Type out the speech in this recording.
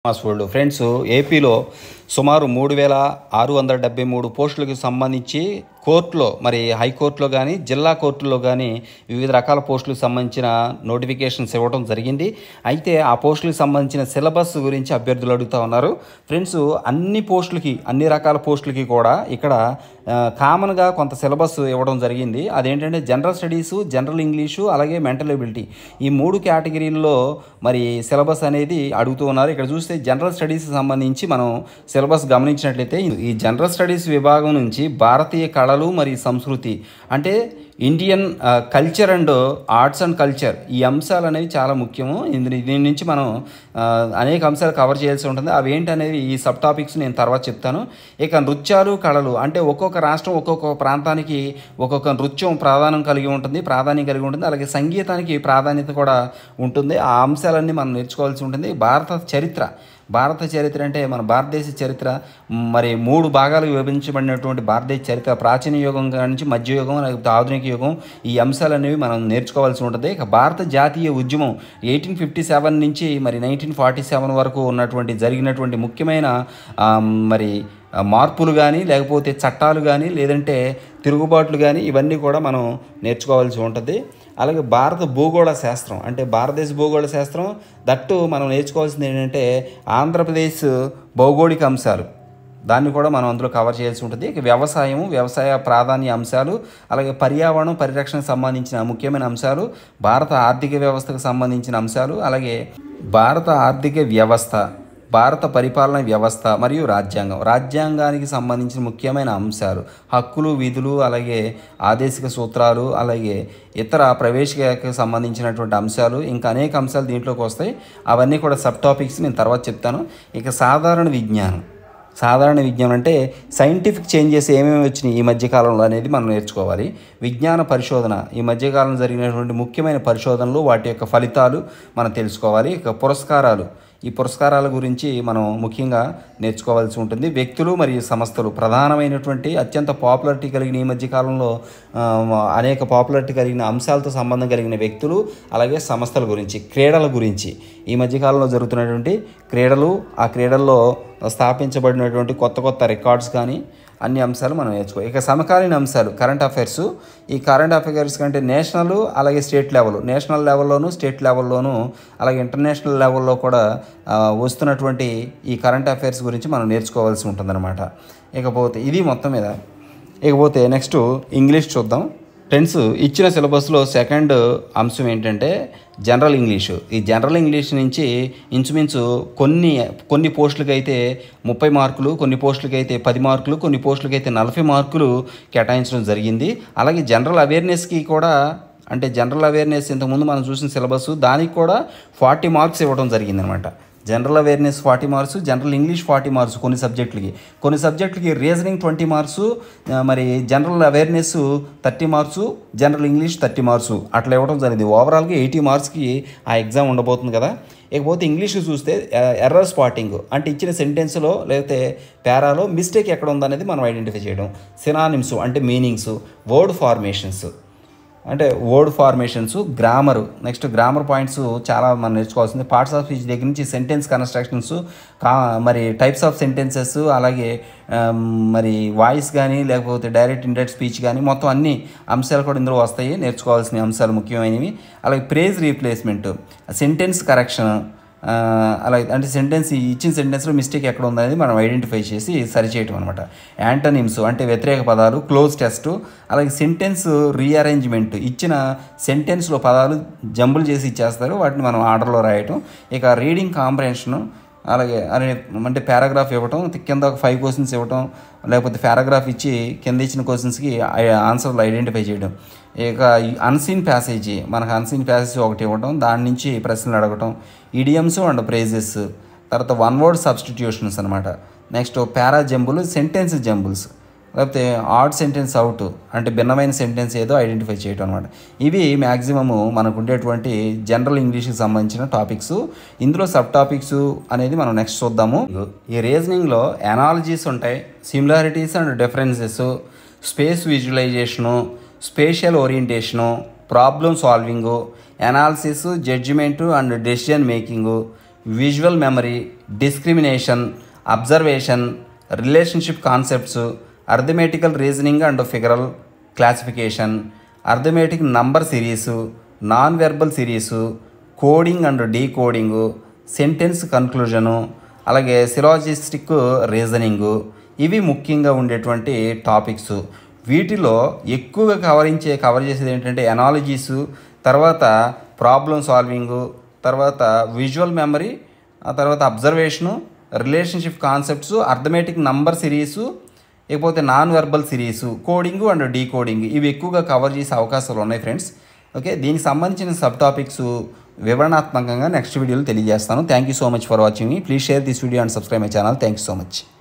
mass world friends ఏపీలో సుమారు మూడు వేల ఆరు వందల డెబ్బై మూడు పోస్టులకు సంబంధించి కోర్టులో మరి హైకోర్టులో కానీ జిల్లా కోర్టులో కానీ వివిధ రకాల పోస్టులకు సంబంధించిన నోటిఫికేషన్స్ ఇవ్వడం జరిగింది అయితే ఆ పోస్టులకు సంబంధించిన సిలబస్ గురించి అభ్యర్థులు అడుగుతూ ఉన్నారు ఫ్రెండ్స్ అన్ని పోస్టులకి అన్ని రకాల పోస్టులకి కూడా ఇక్కడ ఆ, కామన్గా కొంత సిలబస్ ఇవ్వడం జరిగింది అదేంటంటే జనరల్ స్టడీసు జనరల్ ఇంగ్లీషు అలాగే మెంటల్ ఎబిలిటీ ఈ మూడు కేటగిరీల్లో మరి సిలబస్ అనేది అడుగుతూ ఉన్నారు ఇక్కడ చూస్తే జనరల్ స్టడీస్ సంబంధించి మనం సిలబస్ గమనించినట్లయితే ఈ జనరల్ స్టడీస్ విభాగం నుంచి భారతీయ కళలు మరియు సంస్కృతి అంటే Indian culture and arts and culture ఈ అంశాలు అనేవి చాలా ముఖ్యము ఇందులో దీని నుంచి మనం ఆ, అనేక అంశాలు కవర్ చేయాల్సి ఉంటుంది అవి ఏంటనేవి ఈ సబ్ టాపిక్స్ నేను తర్వాత చెప్తాను ఇక నృత్యాలు కళలు అంటే ఒక్కొక్క రాష్ట్రం ఒక్కొక్క ప్రాంతానికి ఒక్కొక్క నృత్యం ప్రాధాన్యం కలిగి ఉంటుంది ప్రాధాన్యం కలిగి ఉంటుంది అలాగే సంగీతానికి ప్రాధాన్యత కూడా ఉంటుంది ఆ అంశాలన్నీ మనం నేర్చుకోవాల్సి ఉంటుంది భారత చరిత్ర భారత చరిత్ర అంటే మన భారతదేశ చరిత్ర మరి మూడు భాగాలకు విభజించబడినటువంటి భారతదేశ చరిత్ర ప్రాచీన యుగం నుంచి మధ్యయుగం లేకపోతే ఆధునిక యుగం ఈ అంశాలు అనేవి మనం నేర్చుకోవాల్సి ఉంటుంది ఇక భారత జాతీయ ఉద్యమం ఎయిటీన్ ఫిఫ్టీ సెవెన్ నుంచి మరి నైన్టీన్ ఫార్టీ సెవెన్ వరకు ఉన్నటువంటి జరిగినటువంటి ముఖ్యమైన ఆ, మరి ఆ, మార్పులు కానీ లేకపోతే చట్టాలు కానీ లేదంటే తిరుగుబాట్లు కానీ ఇవన్నీ కూడా మనం నేర్చుకోవాల్సి ఉంటుంది అలాగే భారత భూగోళ శాస్త్రం అంటే భారతదేశ భూగోళ శాస్త్రం దట్టు మనం నేర్చుకోవాల్సింది ఏంటంటే ఆంధ్రప్రదేశ్ భౌగోళిక అంశాలు దాన్ని కూడా మనం అందులో కవర్ చేయాల్సి ఉంటుంది ఇక వ్యవసాయం వ్యవసాయ ప్రాధాన్య అంశాలు అలాగే పర్యావరణం పరిరక్షణకు సంబంధించిన ముఖ్యమైన అంశాలు భారత ఆర్థిక వ్యవస్థకు సంబంధించిన అంశాలు అలాగే భారత ఆర్థిక వ్యవస్థ భారత పరిపాలన వ్యవస్థ మరియు రాజ్యాంగం రాజ్యాంగానికి సంబంధించిన ముఖ్యమైన అంశాలు హక్కులు విధులు అలాగే ఆదేశిక సూత్రాలు అలాగే ఇతర ప్రవేశికకు సంబంధించినటువంటి అంశాలు ఇంకా అనేక అంశాలు దీంట్లోకి వస్తాయి అవన్నీ కూడా సబ్ టాపిక్స్ నేను తర్వాత చెప్తాను ఇక సాధారణ విజ్ఞానం సాధారణ విజ్ఞానం అంటే సైంటిఫిక్ చేంజెస్ ఏమేమి వచ్చినాయి ఈ మధ్యకాలంలో అనేది మనం నేర్చుకోవాలి విజ్ఞాన పరిశోధన ఈ మధ్యకాలంలో జరిగినటువంటి ముఖ్యమైన పరిశోధనలు వాటి యొక్క ఫలితాలు మనం తెలుసుకోవాలి ఇక పురస్కారాలు ఈ పురస్కారాల గురించి మనం ముఖ్యంగా నేర్చుకోవాల్సి ఉంటుంది వ్యక్తులు మరియు సంస్థలు ప్రధానమైనటువంటి అత్యంత పాపులారిటీ కలిగిన ఈ మధ్యకాలంలో ఆ, అనేక పాపులారిటీ కలిగిన అంశాలతో సంబంధం కలిగిన వ్యక్తులు అలాగే సంస్థల గురించి క్రీడల గురించి ఈ మధ్యకాలంలో జరుగుతున్నటువంటి క్రీడలు ఆ క్రీడల్లో స్థాపించబడినటువంటి కొత్త కొత్త రికార్డ్స్ కానీ అన్ని అంశాలు మనం నేర్చుకో ఇక సమకాలీన అంశాలు కరెంట్ అఫైర్స్ ఈ కరెంట్ అఫైర్స్ కంటే నేషనల్ అలాగే స్టేట్ లెవెల్ నేషనల్ లెవెల్లోను స్టేట్ లెవెల్లోను అలాగే ఇంటర్నేషనల్ లెవెల్లో కూడా ఆ, వస్తున్నటువంటి ఈ కరెంట్ అఫైర్స్ గురించి మనం నేర్చుకోవాల్సి ఉంటుందన్నమాట ఇకపోతే ఇది మొత్తం మీద ఇకపోతే నెక్స్ట్ ఇంగ్లీష్ చూద్దాం ఫ్రెండ్స్ ఇచ్చిన సిలబస్లో సెకండ్ అంశం ఏంటంటే జనరల్ ఇంగ్లీషు ఈ జనరల్ ఇంగ్లీష్ నుంచి ఇంచుమించు కొన్ని కొన్ని పోస్టులకి అయితే ముప్పై మార్కులు కొన్ని పోస్టులకి అయితే పది మార్కులు కొన్ని పోస్టులకి అయితే నలభై మార్కులు కేటాయించడం జరిగింది అలాగే జనరల్ అవేర్నెస్కి కూడా అంటే జనరల్ అవేర్నెస్ ఇంతకుముందు మనం చూసిన సిలబస్ దానికి కూడా ఫార్టీ మార్క్స్ ఇవ్వడం జరిగిందనమాట general awareness forty marks general English forty marks కొన్ని సబ్జెక్టులకి కొన్ని సబ్జెక్టులకి రీజనింగ్ ట్వంటీ మార్క్స్ మరి general awareness thirty marks general English thirty marks అట్లా ఇవ్వడం జరిగింది ఓవరాల్గా ఎయిటీ మార్క్స్కి ఆ ఎగ్జామ్ ఉండబోతుంది కదా ఇకపోతే ఇంగ్లీష్ చూస్తే ఎర్రర్ స్పాటింగ్ అంటే ఇచ్చిన సెంటెన్స్లో లేకపోతే పేరాలో మిస్టేక్ ఎక్కడ ఉందనేది మనం ఐడెంటిఫై చేయడం సినానిమ్స్ అంటే మీనింగ్స్ వర్డ్ ఫార్మేషన్స్ అంటే word formations grammar next grammar points చాలా మనం నేర్చుకోవాల్సింది పార్ట్స్ ఆఫ్ స్పీచ్ దగ్గర నుంచి సెంటెన్స్ కన్స్ట్రక్షన్స్ కా మరి టైప్స్ ఆఫ్ సెంటెన్సెస్ అలాగే ఆమ్, మరి వాయిస్ కానీ లేకపోతే డైరెక్ట్ ఇండైరెక్ట్ స్పీచ్ కానీ మొత్తం అన్ని అంశాలు కూడా ఇందులో వస్తాయి నేర్చుకోవాల్సిన అంశాలు ముఖ్యమైనవి అలాగే ప్రేజ్ రీప్లేస్మెంట్ సెంటెన్స్ కరెక్షన్ ఆ, అలాగే అంటే సెంటెన్స్ ఇచ్చిన సెంటెన్స్లో మిస్టేక్ ఎక్కడ ఉందనేది మనం ఐడెంటిఫై చేసి సరిచేయటం అనమాట యాంటనిమ్స్ అంటే వ్యతిరేక పదాలు క్లోజ్ టెస్ట్ అలాగే సెంటెన్స్ రీఅరేంజ్మెంట్ ఇచ్చిన సెంటెన్స్లో పదాలు జంబుల్ చేసి ఇచ్చేస్తారు వాటిని మనం ఆర్డర్లో రాయటం ఇక రీడింగ్ కాంప్రహెన్షను అలాగే అనే అంటే పారాగ్రాఫ్ ఇవ్వటం కింద ఒక ఫైవ్ క్వశ్చన్స్ ఇవ్వటం లేకపోతే పారాగ్రాఫ్ ఇచ్చి కింద ఇచ్చిన క్వశ్చన్స్కి ఆన్సర్లు ఐడెంటిఫై చేయడం ఇక అన్సీన్ ప్యాసేజీ మనకు అన్సీన్ ప్యాసేజ్ ఒకటి ఇవ్వడం దాని నుంచి ప్రశ్నలు అడగటం ఇడియమ్స్ అండ్ ప్రైజెస్ తర్వాత వన్ వర్డ్ సబ్స్టిట్యూషన్స్ అనమాట next para jumble sentence jumbles లేకపోతే ఆడ్ సెంటెన్స్ అవుట్ అంటే భిన్నమైన సెంటెన్స్ ఏదో ఐడెంటిఫై చేయటం అనమాట ఇవి మ్యాక్సిమము మనకు ఉండేటువంటి జనరల్ ఇంగ్లీష్కి సంబంధించిన టాపిక్స్ ఇందులో సబ్ టాపిక్స్ అనేది మనం నెక్స్ట్ చూద్దాము ఈ రీజనింగ్లో ఎనాలజీస్ ఉంటాయి similarities and differences space visualization spatial orientation problem solving analysis judgement and decision making visual memory discrimination observation relationship concepts arithmetical reasoning and figural classification arithmetic number series non verbal series coding and decoding sentence conclusion అలాగే syllogistic reasoning ఇవి ముఖ్యంగా ఉండేటువంటి topics వీటిలో ఎక్కువగా కవరించే cover చేసేది ఏంటంటే ఎనాలజీసు తర్వాత problem సాల్వింగు తర్వాత విజువల్ మెమరీ ఆ తర్వాత observation relationship concepts arithmetic number series ఇకపోతే non verbal series coding and decoding ఇవి ఎక్కువగా కవర్ చేసే అవకాశాలు ఉన్నాయి ఫ్రెండ్స్ ఓకే దీనికి సంబంధించిన సబ్ టాపిక్స్ వివరణాత్మకంగా నెక్స్ట్ వీడియోలో తెలియజేస్తాను thank you so much for watching మీ please share this video and subscribe my channel thank you so much